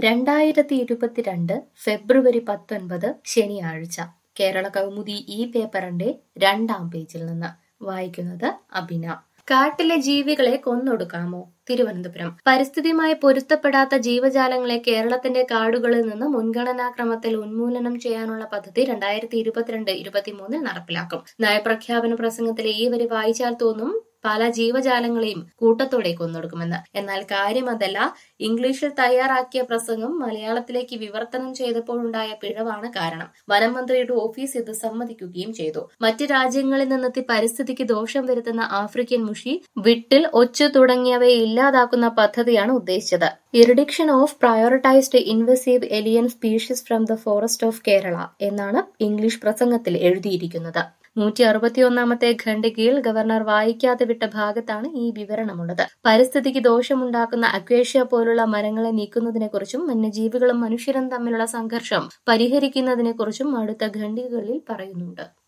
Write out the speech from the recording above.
രണ്ടായിരത്തി ഇരുപത്തിരണ്ട് ഫെബ്രുവരി പത്തൊൻപത് ശനിയാഴ്ച കേരള കൗമുദി ഈ പേപ്പറിന്റെ രണ്ടാം പേജിൽ നിന്ന് വായിക്കുന്നത് അഭിന കാട്ടിലെ ജീവികളെ കൊന്നൊടുക്കാമോ തിരുവനന്തപുരം പരിസ്ഥിതിയുമായി പൊരുത്തപ്പെടാത്ത ജീവജാലങ്ങളെ കേരളത്തിന്റെ കാടുകളിൽ നിന്ന് മുൻഗണനാക്രമത്തിൽ ഉന്മൂലനം ചെയ്യാനുള്ള പദ്ധതി രണ്ടായിരത്തി ഇരുപത്തിരണ്ട് ഇരുപത്തിമൂന്നിൽ നടപ്പിലാക്കും നയപ്രഖ്യാപന പ്രസംഗത്തിലെ ഈ വരി വായിച്ചാൽ തോന്നും പല ജീവജാലങ്ങളെയും കൂട്ടത്തോടെ കൊന്നൊടുക്കുമെന്ന് എന്നാൽ കാര്യം അതല്ല ഇംഗ്ലീഷിൽ തയ്യാറാക്കിയ പ്രസംഗം മലയാളത്തിലേക്ക് വിവർത്തനം ചെയ്തപ്പോഴുണ്ടായ പിഴവാണ് കാരണം വനം മന്ത്രിയുടെ ഓഫീസ് ഇത് സമ്മതിക്കുകയും ചെയ്തു മറ്റ് രാജ്യങ്ങളിൽ നിന്നെത്തി പരിസ്ഥിതിക്ക് ദോഷം വരുത്തുന്ന ആഫ്രിക്കൻ മുഷി വിട്ടിൽ ഒച്ചു തുടങ്ങിയവയെ ഇല്ലാതാക്കുന്ന പദ്ധതിയാണ് ഉദ്ദേശിച്ചത് eradication of prioritised invasive alien species from the forest of Kerala എന്നാണ് ഇംഗ്ലീഷ് പ്രസംഗത്തിൽ എഴുതിയിരിക്കുന്നത് നൂറ്റി അറുപത്തിയൊന്നാമത്തെ ഖണ്ഡികയിൽ ഗവർണർ വായിക്കാതെ വിട്ട ഭാഗത്താണ് ഈ വിവരണമുള്ളത് പരിസ്ഥിതിക്ക് ദോഷമുണ്ടാക്കുന്ന അക്വേഷ്യ പോലുള്ള മരങ്ങളെ നീക്കുന്നതിനെക്കുറിച്ചും വന്യജീവികളും മനുഷ്യരും തമ്മിലുള്ള സംഘർഷം പരിഹരിക്കുന്നതിനെക്കുറിച്ചും അടുത്ത ഖണ്ഡികകളിൽ പറയുന്നുണ്ട്